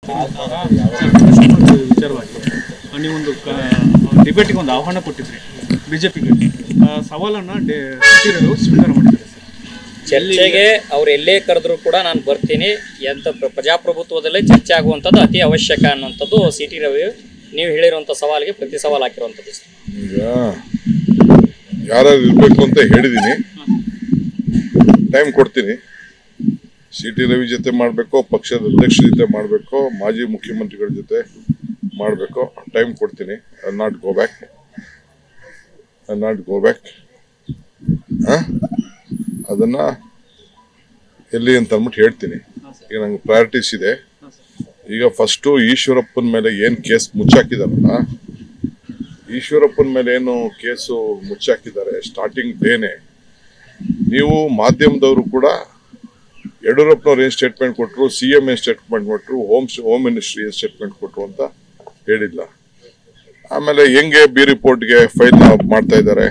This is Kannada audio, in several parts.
ವಿಚಾರವಾಗಿ ನೀವೊಂದು ಡಿಬೇಟಿಗೆ ಒಂದು ಆಹ್ವಾನ ಕೊಟ್ಟಿದ್ರಿ ಬಿಜೆಪಿಗೆ ಸವಾಲನ್ನ ಡೆ- ಸಿಟಿ ರವಿ ಅವರು ಸ್ವೀಕಾರ ಮಾಡಿದ್ದಾರೆ ಸರ್ ಚರ್ಚೆಗೆ ಅವ್ರು ಎಲ್ಲೇ ಕರೆದ್ರು ಕೂಡ ನಾನು ಬರ್ತೀನಿ ಎಂತ ಪ್ರ- ಪ್ರಜಾಪ್ರಭುತ್ವದಲ್ಲೇ ಚರ್ಚೆ ಆಗುವಂಥದ್ದು ಅತಿ ಅವಶ್ಯಕ ಅನ್ನುವಂಥದ್ದು ಸಿ ಟಿ ರವಿ ನೀವು ಹೇಳಿರುವಂಥ ಸವಾಲಿಗೆ ಪ್ರತಿ ಸವಾಲು ಹಾಕಿರುವಂಥದ್ದು ಸರ್. ಈಗ ಯಾರ್ಯಾರು ಇರ್ಬೇಕು ಅಂತ ಹೇಳಿದೀನಿ ಟೈಮ್ ಕೊಡ್ತೀನಿ ಸಿ ಟಿ ರವಿ ಜೊತೆ ಮಾಡಬೇಕು ಪಕ್ಷದ ಅಧ್ಯಕ್ಷರ ಜೊತೆ ಮಾಡಬೇಕು ಮಾಜಿ ಮುಖ್ಯಮಂತ್ರಿಗಳ ಜೊತೆ ಮಾಡಬೇಕು ಟೈಮ್ ಕೊಡ್ತೀನಿ I not go back I not go back ಅದನ್ನ ಎಲ್ಲಿ ಅಂತ ಅಂದ್ಬಿಟ್ಟು ಹೇಳ್ತೀನಿ ಈಗ ನಂಗೆ ಪ್ರಯಾರಿಟೀಸ್ ಇದೆ ಈಗ ಫಸ್ಟು ಈಶ್ವರಪ್ಪನ ಮೇಲೆ ಏನು ಕೇಸ್ ಮುಚ್ಚಾಕಿದಾರಲ್ಲ ಈಶ್ವರಪ್ಪನ ಮೇಲೆ ಏನು ಕೇಸು ಮುಚ್ಚಾಕಿದ್ದಾರೆ ಸ್ಟಾರ್ಟಿಂಗ್ ಡೇನೆ ನೀವು ಮಾಧ್ಯಮದವರು ಕೂಡ ಯಡಿಯೂರಪ್ಪನವ್ರು ಏನು ಸ್ಟೇಟ್ಮೆಂಟ್ ಕೊಟ್ಟರು ಸಿ ಎಂ ಏನು ಸ್ಟೇಟ್ಮೆಂಟ್ ಕೊಟ್ಟರು ಹೋಮ್ ಹೋಮ್ ಮಿನಿಸ್ಟ್ರಿ ಏನು ಸ್ಟೇಟ್ಮೆಂಟ್ ಕೊಟ್ಟರು ಅಂತ ಹೇಳಿಲ್ಲ ಆಮೇಲೆ ಹೆಂಗೆ ಬಿ ರಿಪೋರ್ಟ್ಗೆ ಫೈಲ್ ಮಾಡ್ತಾ ಇದ್ದಾರೆ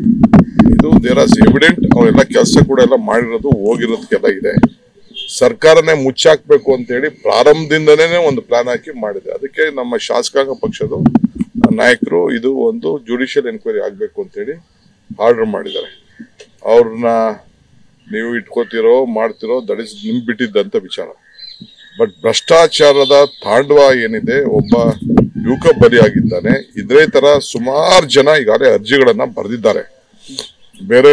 ಇದು ದೇರ್ ಆಸ್ ಎವಿಡೆಂಟ್ ಅವರೆಲ್ಲ ಕೆಲಸ ಕೂಡ ಎಲ್ಲ ಮಾಡಿರೋದು ಹೋಗಿರೋದಕ್ಕೆಲ್ಲ ಇದೆ ಸರ್ಕಾರನೇ ಮುಚ್ಚಾಕ್ಬೇಕು ಅಂತೇಳಿ ಪ್ರಾರಂಭದಿಂದನೇ ಒಂದು ಪ್ಲಾನ್ ಹಾಕಿ ಮಾಡಿದೆ ಅದಕ್ಕೆ ನಮ್ಮ ಶಾಸಕಾಂಗ ಪಕ್ಷದ ನಾಯಕರು ಇದು ಒಂದು ಜುಡಿಷಿಯಲ್ ಎನ್ಕ್ವೈರಿ ಆಗಬೇಕು ಅಂತೇಳಿ ಆರ್ಡರ್ ಮಾಡಿದ್ದಾರೆ ಅವ್ರನ್ನ ನೀವು ಇಟ್ಕೋತಿರೋ ಮಾಡ್ತಿರೋ ದಟ್ ಇಸ್ ನಿಮ್ ಬಿಟ್ಟಿದ್ದಂತ ವಿಚಾರ ಬಟ್ ಭ್ರಷ್ಟಾಚಾರದ ತಾಂಡವ ಏನಿದೆ ಒಬ್ಬ ಯುವಕ ಬಲಿಯಾಗಿದ್ದಾನೆ ಇದೇ ತರ ಸುಮಾರು ಜನ ಈಗಾಗಲೇ ಅರ್ಜಿಗಳನ್ನ ಬರೆದಿದ್ದಾರೆ ಬೇರೆ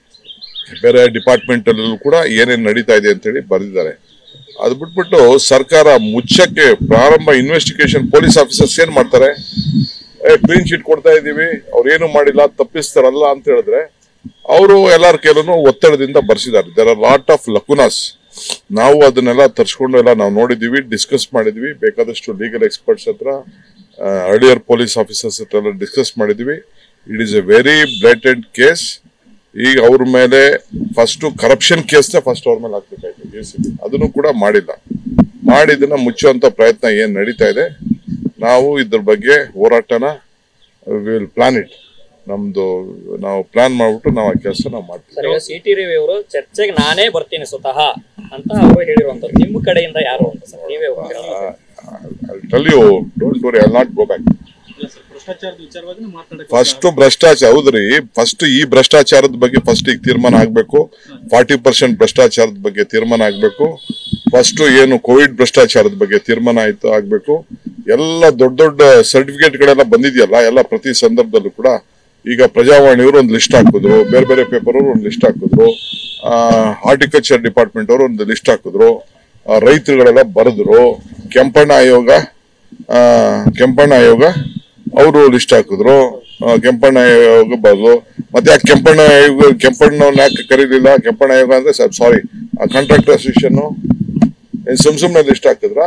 ಬೇರೆ ಡಿಪಾರ್ಟ್ಮೆಂಟ್ ಅಲ್ಲೂ ಕೂಡ ಏನೇನ್ ನಡೀತಾ ಇದೆ ಅಂತೇಳಿ ಬರೆದಿದ್ದಾರೆ ಅದು ಬಿಟ್ಬಿಟ್ಟು ಸರ್ಕಾರ ಮುಚ್ಚಕ್ಕೆ ಪ್ರಾರಂಭ ಇನ್ವೆಸ್ಟಿಗೇಷನ್ ಪೊಲೀಸ್ ಆಫೀಸರ್ಸ್ ಏನ್ ಮಾಡ್ತಾರೆ ಕ್ಲೀನ್ ಶೀಟ್ ಕೊಡ್ತಾ ಇದೀವಿ ಅವ್ರು ಏನು ಮಾಡಿಲ್ಲ ತಪ್ಪಿಸ್ತಾರಲ್ಲ ಅಂತ ಹೇಳಿದ್ರೆ ಅವರು ಎಲ್ಲಾರ ಕೇಳನು ಒತ್ತಡದಿಂದ ಬರ್ಸಿದ್ದಾರೆ there are lot of lacunas ನಾವು ಅದನ್ನೆಲ್ಲ ತರ್ಸ್ಕೊಂಡು ಎಲ್ಲ ನಾವು ನೋಡಿದೀವಿ ಡಿಸ್ಕಸ್ ಮಾಡಿದ್ವಿ ಬೇಕಾದಷ್ಟು ಲೀಗಲ್ ಎಕ್ಸ್ಪರ್ಟ್ಸ್ ಹತ್ರ ಅರ್ಲಿಯರ್ ಪೊಲೀಸ್ ಆಫೀಸರ್ಸ್ ಹತ್ರ ಎಲ್ಲ ಡಿಸ್ಕಸ್ ಮಾಡಿದ್ವಿ it is a very blatant case ಈಗ ಅವ್ರ ಮೇಲೆ ಫಸ್ಟ್ ಕರಪ್ಷನ್ ಕೇಸ್ನ ಫಸ್ಟ್ ಅವ್ರ ಮೇಲೆ ಹಾಕ್ಬೇಕಾಯ್ತು ಎ ಸಿ ಬಿ ಅದನ್ನು ಕೂಡ ಮಾಡಿಲ್ಲ ಮಾಡಿ ಇದನ್ನ ಮುಚ್ಚುವಂತ ಪ್ರಯತ್ನ ಏನ್ ನಡೀತಾ ಇದೆ ನಾವು ಇದ್ರ ಬಗ್ಗೆ ಹೋರಾಟನ ವಿಲ್ ಪ್ಲಾನ್ ಇಟ್ ನಮ್ದು ನಾವು ಪ್ಲಾನ್ ಮಾಡ್ಬಿಟ್ಟು ನಾವು ಆ ಕೆಲಸ ನಾವು ಮಾಡ್ತೀವಿ ಸರ್ ಈಗ ಸಿ ಟಿ ರವಿ ಅವರು ಚರ್ಚೆಗೆ ನಾನೇ ಬರ್ತೀನಿ ಸ್ವತಃ ಅಂತ ಅವರು ಹೇಳಿರುವಂಥದ್ದು ನಿಮ್ಮ ಕಡೆಯಿಂದ ಯಾರು ಅಂತ ಸರ್ ನೀವೇ ಹೋಗ್ತೀರಾ tell you don't worry I not go back ಇಲ್ಲ ಸರ್ ಭ್ರಷ್ಟಾಚಾರದ ವಿಚಾರವಾಗಿ ಮಾತಾಡಕ್ಕೆ ಫಸ್ಟ್ ಭ್ರಷ್ಟಾಚಾರ ಹೌದ್ರಿ ಫಸ್ಟ್ ಈ ಭ್ರಷ್ಟಾಚಾರದ ಬಗ್ಗೆ ಫಸ್ಟ್ ಈಗ ತೀರ್ಮಾನ ಆಗ್ಬೇಕು ಫಾರ್ಟಿ ಪರ್ಸೆಂಟ್ ಭ್ರಷ್ಟಾಚಾರದ ಬಗ್ಗೆ ತೀರ್ಮಾನ ಆಗ್ಬೇಕು ಫಸ್ಟ್ ಏನು ಕೋವಿಡ್ ಭ್ರಷ್ಟಾಚಾರದ ಬಗ್ಗೆ ತೀರ್ಮಾನ ಆಯ್ತು ಆಗ್ಬೇಕು ಎಲ್ಲ ದೊಡ್ಡ ದೊಡ್ಡ ಸರ್ಟಿಫಿಕೇಟ್ ಗಳೆಲ್ಲ ಬಂದಿದೆಯಲ್ಲ ಎಲ್ಲ ಪ್ರತಿ ಸಂದರ್ಭದಲ್ಲೂ ಕೂಡ ಈಗ ಪ್ರಜಾವಾಣಿಯವರು ಒಂದು ಲಿಸ್ಟ್ ಹಾಕಿದ್ರು ಬೇರೆ ಬೇರೆ ಪೇಪರ್ ಅವರು ಒಂದು ಲಿಸ್ಟ್ ಹಾಕಿದ್ರು ಹಾರ್ಟಿಕಲ್ಚರ್ ಡಿಪಾರ್ಟ್ಮೆಂಟ್ ಅವರು ಒಂದು ಲಿಸ್ಟ್ ಹಾಕಿದ್ರು ಆ, ರೈತರುಗಳೆಲ್ಲ ಬರೆದ್ರು ಕೆಂಪಣ್ಣ ಆಯೋಗ ಆ, ಕೆಂಪಣ್ಣ ಆಯೋಗ ಅವರು ಲಿಸ್ಟ್ ಹಾಕಿದ್ರು ಆ, ಕೆಂಪಣ್ಣ ಆಯೋಗ ಬರೆದು ಮತ್ತೆ ಯಾಕೆ ಕೆಂಪಣ್ಣ ಆಯೋಗ ಕೆಂಪಣ್ಣವ್ನ ಯಾಕೆ ಕರೀಲಿಲ್ಲ ಕೆಂಪಣ್ಣ ಆಯೋಗ ಅಂದ್ರೆ ಸಾರಿ ಕಾಂಟ್ರಾಕ್ಟರ್ ಅಸೋಸಿಯೇಷನ್ ಸುಮ್ ಸುಮ್ನೆ ಲಿಸ್ಟ್ ಹಾಕಿದ್ರಾ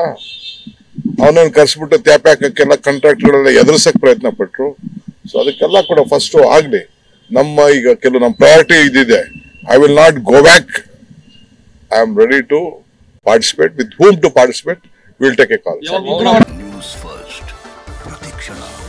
ಅವನನ್ನ ಕರ್ಸ್ಬಿಟ್ಟು ತ್ಯಾಪೆ ಹಾಕಕ್ಕೆಲ್ಲ ಕಾಂಟ್ರಾಕ್ಟ್ಗಳೆಲ್ಲ ಎದುರಿಸಕ್ ಪ್ರಯತ್ನ ಪಟ್ರು ಸೊ ಅದಕ್ಕೆಲ್ಲ ಕೂಡ ಫಸ್ಟ್ ಆಗ್ಲಿ ನಮ್ಮ ಈಗ ಕೆಲವು ನಮ್ಮ ಪ್ರಯಾರಿಟಿ ಇದಿದೆ I will not go back I am ready to participate with whom to participate will take a call ಯಾವಾಗ ನ್ಯೂಸ್ ಫಸ್ಟ್ ಪ್ರತಿಕ್ಷಣ